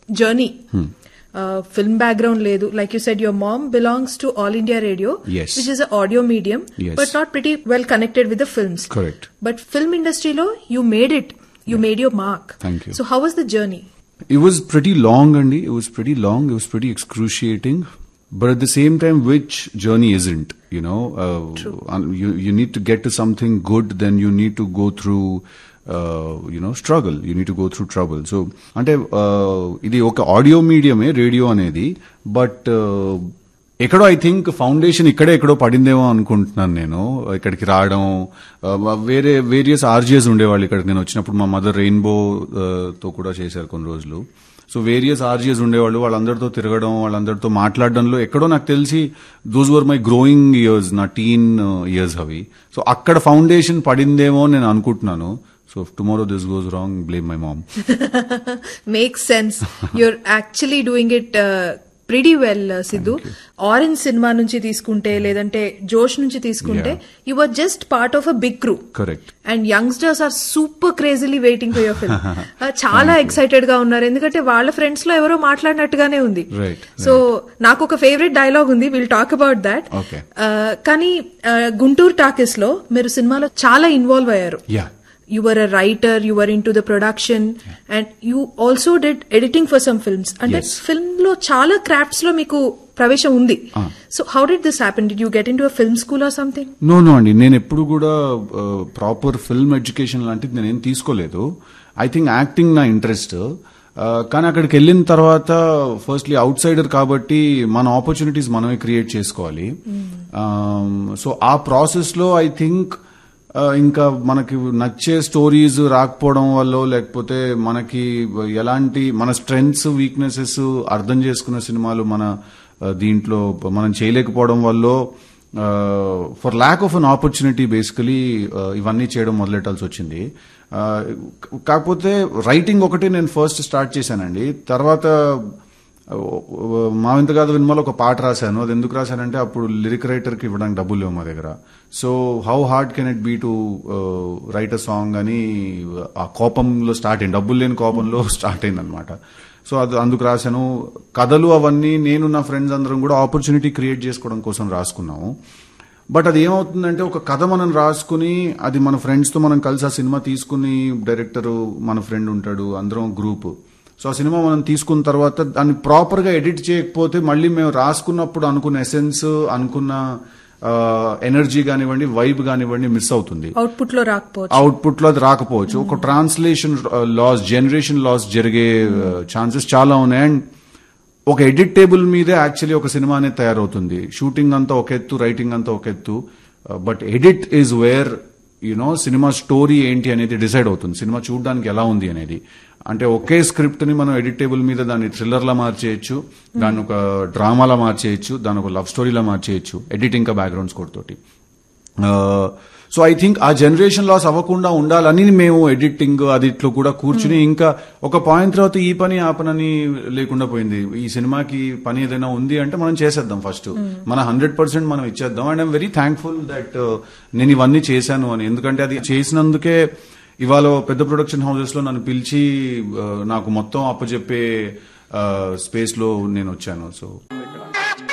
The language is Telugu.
జర్నీ ఫిల్మ్ బ్యాక్గ్రౌండ్ లేదు like you said your mom belongs to all India radio Yes. Which is audio medium Yes. But not pretty well connected with the films Correct. But film ఇండస్ట్రీలో you made it you made your mark Thank you. So how was the journey It was pretty long, Andy. It was pretty long. It was pretty excruciating. But at the same time, which journey isn't? You know, uh, un- you you need to get to something good. Then you need to go through, uh, you know, struggle. You need to go through trouble. So, అంటే uh, ఇది ఒక ఆడియో మీడియమే రేడియో అనేది బట్ ఎక్కడో ఐ థింక్ ఫౌండేషన్ ఇక్కడే ఎక్కడో పడిందేమో అనుకుంటున్నాను నేను ఇక్కడికి రావడం ఆ, వేరే వేరియస్ ఆర్జిఎస్ ఉండేవాళ్ళు ఇక్కడికి నేను వచ్చినప్పుడు మా మదర్ రెయిన్బో ఆ, తో కూడా చేశారు కొన్ని రోజులు సో వేరియస్ ఆర్జిఎస్ ఉండేవాళ్ళు వాళ్ళందరితో తిరగడం వాళ్ళందరితో మాట్లాడడంలో ఎక్కడో నాకు తెలిసి those were my growing years నా టీన్ ఇయర్స్ అవి సో అక్కడ ఫౌండేషన్ పడిందేమో అని నేను అనుకుంటున్నాను so tomorrow this goes wrong blame my mom makes sense you're actually doing it pretty well Siddhu orange cinema నుంచి తీసుకుంటే లేదంటే జోష్ నుంచి తీసుకుంటే you are just part of a big crew correct and youngsters are super crazily waiting for your film చాలా ఎక్సైటెడ్ గా ఉన్నారు ఎందుకంటే వాళ్ళ ఫ్రెండ్స్ లో ఎవరో మాట్లాడినట్టుగానే ఉంది Right, సో నాకు ఒక ఫేవరెట్ డైలాగ్ ఉంది will talk about that Okay. కానీ uh, గుంటూరు టాకీస్ లో మీరు సినిమాలో చాలా ఇన్వాల్వ్ అయ్యారు yeah you were a writer, you were into the production, and you also did editing for some films. అంటే Yes. ఫిల్మ్ లో చాలా క్రాఫ్ట్స్ లో మీకు ప్రవేశం ఉంది so how did this happen did you get into film school or something no no అండి నేను ఎప్పుడు కూడా ప్రాపర్ ఫిల్మ్ ఎడ్యుకేషన్ లాంటిది నేనేం తీసుకోలేదు ఐ థింక్ యాక్టింగ్ నా ఇంట్రెస్ట్ కానీ అక్కడికి వెళ్ళిన తర్వాత ఫస్ట్లీ అవుట్ సైడర్ కాబట్టి మన ఆపర్చునిటీస్ మనమే క్రియేట్ చేసుకోవాలి సో ఆ ప్రాసెస్ లో ఐ థింక్ ఇంకా మనకి నచ్చే స్టోరీస్ రాకపోవడం వల్ల లేకపోతే మనకి ఎలాంటి మన స్ట్రెంగ్స్ వీక్నెసెస్ అర్థం చేసుకున్న సినిమాలు మన ఆ, దీంట్లో మనం చేయలేకపోవడం వల్ల for lack of an opportunity basically ఇవన్నీ చేయడం మొదలెట్టాల్సి వచ్చింది ఆ, కాకపోతే రైటింగ్ ఒకటి నేను ఫస్ట్ స్టార్ట్ చేశానండి తర్వాత మా ఇంత కాదు వినిమాలో ఒక పాట రాశాను అది ఎందుకు రాశానంటే అప్పుడు లిరిక్ రైటర్ కి ఇవ్వడానికి డబ్బులు లేవు మా దగ్గర so how hard can it be to write a song అని ఆ కోపంలో స్టార్ట్ అయింది డబ్బులు లేని కోపంలో స్టార్ట్ అయింది అనమాట సో అది అందుకు రాశాను కథలు అవన్నీ నేను నా ఫ్రెండ్స్ అందరం కూడా ఆపర్చునిటీ క్రియేట్ చేసుకోవడం కోసం రాసుకున్నాము బట్ అది ఏమవుతుందంటే ఒక కథ మనం రాసుకుని అది మన ఫ్రెండ్స్ తో మనం కలిసి ఆ సినిమా తీసుకుని డైరెక్టర్ మన ఫ్రెండ్ ఉంటాడు అందరం గ్రూప్ సో ఆ సినిమా మనం తీసుకున్న తర్వాత దాన్ని ప్రాపర్ గా ఎడిట్ చేయకపోతే మళ్ళీ మేము రాసుకున్నప్పుడు అనుకున్న ఎసెన్స్ అనుకున్న ఎనర్జీ కానివ్వండి వైబ్ కానివ్వండి మిస్ అవుతుంది అవుట్పుట్ లో రాకపోవచ్చు అవుట్పుట్ లో అది రాకపోవచ్చు ఒక ట్రాన్స్లేషన్ లాస్ జనరేషన్ లాస్ జరిగే ఛాన్సెస్ చాలా ఉన్నాయి అండ్ ఒక ఎడిట్ టేబుల్ మీదే యాక్చువల్లీ ఒక సినిమా అనేది తయారవుతుంది షూటింగ్ అంతా ఒక ఎత్తు రైటింగ్ అంతా ఒక ఎత్తు but edit is where you know cinema story ఏంటి అనేది డిసైడ్ అవుతుంది సినిమా చూడడానికి ఎలా ఉంది అనేది అంటే ఒకే స్క్రిప్ట్ ని మనం ఎడిట్ టేబుల్ మీద దాన్ని థ్రిల్లర్ లా మార్చేయచ్చు దాన్ని ఒక డ్రామాలా మార్చేయచ్చు దాన్ని ఒక లవ్ స్టోరీలా మార్చేయచ్చు ఎడిటింగ్ ఇంకా బ్యాక్గ్రౌండ్ స్కోర్ తోటి సో ఐ థింక్ ఆ జనరేషన్ లాస్ అవ్వకుండా ఉండాలని మేము ఎడిటింగ్ అదిట్లో కూడా కూర్చుని ఇంకా ఒక పాయింట్ తర్వాత ఈ పని ఆ పని అని లేకుండా పోయింది ఈ సినిమాకి పని ఏదైనా ఉంది అంటే మనం చేసేద్దాం ఫస్ట్ మన హండ్రెడ్ పర్సెంట్ మనం ఇచ్చేద్దాం and I'm very thankful that నేను ఇవన్నీ చేశాను అని ఎందుకంటే అది చేసినందుకే ఇవాళ పెద్ద ప్రొడక్షన్ హౌసెస్ లో నన్ను పిలిచి ఆ, నాకు మొత్తం అప్పచెప్పే స్పేస్ లో నేను వచ్చాను సో